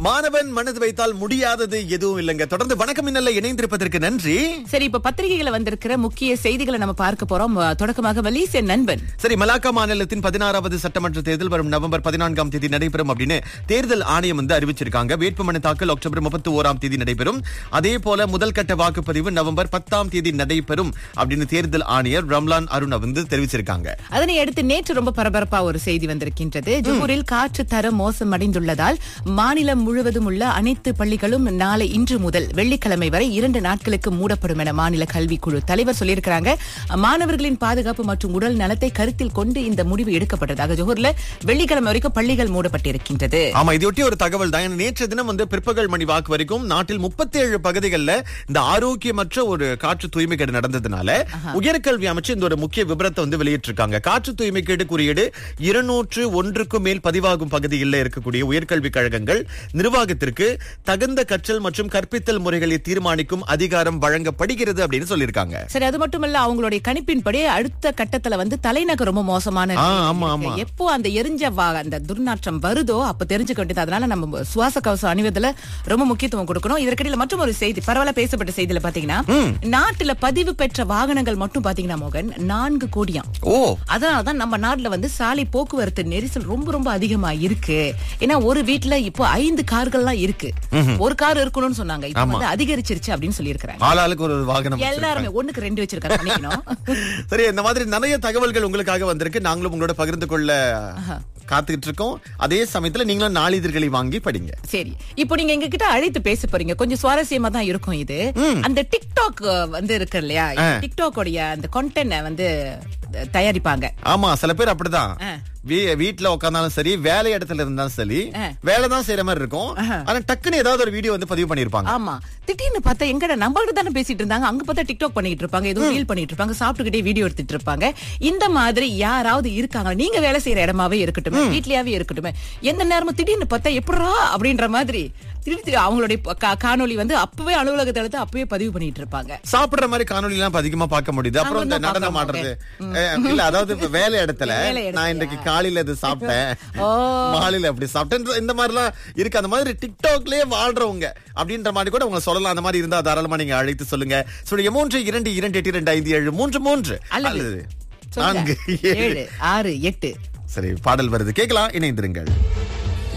மாணவன் மனது வைத்தால் முடியாதது எதுவும் இல்லைங்க தொடர்ந்து வணக்கம் இன்னல்ல இணைந்திருப்பதற்கு நன்றி சரி இப்ப பத்திரிகைகளை வந்திருக்கிற முக்கிய செய்திகளை நம்ம பார்க்க போறோம் அஹ், தொடக்கமாக வலீச நண்பன் சரி மலாக்கா மாநிலத்தின் பதினாறாவது சட்டமன்ற தேர்தல் வரும் நவம்பர் பதினான்காம் தேதி நடைபெறும் அப்படின்னு தேர்தல் ஆணையம் வந்து அறிவிச்சிருக்காங்க வேட்புமனு தாக்கல் அக்டோபர் முப்பத்தி ஓராம் தேதி நடைபெறும் அதே போல முதல் கட்ட வாக்குப்பதிவு நவம்பர் பத்தாம் தேதி நடைபெறும் அப்படின்னு தேர்தல் ஆணையர் ரம்லான் அருண் வந்து தெரிவிச்சிருக்காங்க அதனை அடுத்து நேற்று ரொம்ப பரபரப்பா ஒரு செய்தி வந்திருக்கின்றது ஜோஹூரில் காற்று தரம் மோசமடைந்துள்ளதால் மாநிலம் முழுவதும் உள்ள அனைத்து பள்ளிகளும் நாளை இன்று முதல் வெள்ளிக்கிழமை வரை இரண்டு நாட்களுக்கு மூடப்படும் என மாநில கல்விக்குழு தலைவர் சொல்லியிருக்கிறாங்க மாணவர்களின் பாதுகாப்பு மற்றும் உடல் நலத்தை கருத்தில் கொண்டு இந்த முடிவு எடுக்கப்பட்டதாக ஜோஹூர்ல வெள்ளிக்கிழமை வரைக்கும் பள்ளிகள் மூடப்பட்டிருக்கின்றது ஆமா இதையொட்டி ஒரு தகவல் தான் ஏன்னா நேற்று தினம் வந்து பிற்பகல் மணி வாக்கு வரைக்கும் நாட்டில் 37 பகுதிகளில் இந்த ஆரோக்கியமற்ற ஒரு காற்று தூய்மைக்கேடு நடந்ததுனால உயர்கல்வி அமைச்சு இந்த ஒரு முக்கிய விபரத்தை வந்து வெளியிட்டிருக்காங்க காற்று தூய்மைக்கேடு குறியீடு இருநூற்று ஒன்றுக்கும் மேல் பதிவாகும் பகுதிகளில் இருக்கக்கூடிய உயர்கல்வி கழகங்கள் நிர்வாகத்திற்கு தகுந்த கற்றல் மற்றும் கற்பித்தல் முறைகளை தீர்மானிக்கும் அதிகாரம் வழங்கப்படுகிறது அப்படின்னு சொல்லியிருக்காங்க சரி அது மட்டுமல்ல அவங்களுடைய கணிப்பின்படி அடுத்த கட்டத்துல வந்து தலைநகர் ரொம்ப மோசமான ஆ, நிலையில ஆமா, இருக்கு. ஆமா. எப்போ அந்த எரிஞ்ச வா- அந்த துர்நாற்றம் வருதோ அப்ப தெரிஞ்சுக்க வேண்டியது அதனால நம்ம சுவாச கவசம் அணிவதுல ரொம்ப முக்கியத்துவம் கொடுக்கணும் இதற்கிடையில மற்றும் ஒரு செய்தி பரவாயில்ல பேசப்பட்ட செய்தியில பாத்தீங்கன்னா நாட்டுல பதிவு பெற்ற வாகனங்கள் மட்டும் பாத்தீங்கன்னா மோகன் நான்கு கோடியாம் ஓ அதனாலதான் நம்ம நாட்டுல வந்து சாலை போக்குவரத்து நெரிசல் ரொம்ப ரொம்ப அதிகமா இருக்கு ஏன்னா ஒரு வீட்ல இப்போ ஐந்து கார்கள்லாம் இருக்கு ஒரு கார் இருக்கணும்னு சொன்னாங்க இப்ப வந்து அதிகரிச்சிருச்சு அப்படின்னு சொல்லியிருக்கிறாங்க ஆளாளுக்கு ஒரு வாகனம் எல்லாருமே ஒண்ணுக்கு ரெண்டு வச்சிருக்காங்க பண்ணிக்கணும் சரி இந்த மாதிரி நிறைய தகவல்கள் உங்களுக்காக வந்திருக்கு நாங்களும் உங்களோட பகிர்ந்து கொள்ள காத்துக்கிட்டு இருக்கோம் அதே சமயத்துல நீங்களும் நாளிதழ்களை வாங்கி படிங்க சரி இப்போ நீங்க எங்க கிட்ட அழைத்து பேச போறீங்க கொஞ்சம் சுவாரஸ்யமா தான் இருக்கும் இது அந்த டிக்டாக் வந்து இருக்கு இல்லையா டிக்டாக் உடைய அந்த கண்டென்ட் வந்து தயாரிப்பாங்க ஆமா சில பேர் அப்படிதான் ஆ. வீ- வீட்ல உட்கார்ந்தாலும் சரி வேலை இடத்துல இருந்தாலும் சரி ஆ. வேலை தான் செய்யற மாதிரி இருக்கும் ஆனா டக்குன்னு ஏதாவது ஒரு வீடியோ வந்து பதிவு பண்ணிருப்பாங்க ஆமா திடீர்னு பார்த்தா எங்கடா நம்ம கிட்ட தானே பேசிட்டு இருந்தாங்க அங்க பார்த்தா டிக்டாக் பண்ணிட்டு இருப்பாங்க ஏதோ ரீல் பண்ணிட்டு இருப்பாங்க சாப்பிட்டுக்கிட்டே வீடியோ எடுத்துட்டு இருப்பாங்க இந்த மாதிரி யாராவது இருக்காங்க நீங்க வேலை செய்யற இடமாவே இருக்கட்டும் வீட்லயாவே இருக்கட்டும் எந்த நேரமும் திடீர்னு பார்த்தா எப்படா அப்படின்ற மாதிரி திடீர் திடீர் அவங்களுடைய கா- காணொளி வந்து அப்பவே அலுவலகத்தை எடுத்து அப்பவே பதிவு பண்ணிட்டு இருப்பாங்க சாப்பிடுற மாதிரி காணொலி எல்லாம் இப்ப அதிகமா பார்க்க முடியுது அப்புறம் இந்த நாங்களும் தான் நடனம் பார்க்கிறோம், ஆடுறது அஹ், இல்ல அதாவது இப்ப வேலை இடத்துல வேலை இடத்துலயா? நான் இன்னைக்கு காலையில இது சாப்பிட்டேன் ஓ. மாலையில அப்படி சாப்பிட்டேன் இந்த மாதிரி எல்லாம் இருக்கு அந்த மாதிரி டிக்டாக்லயே வாழ்றவங்க அப்படின்ற மாதிரி கூட உங்க சொல்லலாம் அந்த மாதிரி இருந்தா தாராளமா நீங்க அழைத்து சொல்லுங்க சொல்லுங்க மூன்று இரண்டு இரண்டு எட்டு இரண்டு ஐந்து ஏழு மூன்று மூன்று அல்லது அல்லது சொல்லுங்க. நான்கு ஏழு ஏழு ஆறு எட்டு சரி பாடல் வருது கேட்கலாம் இணைந்திருங்கள்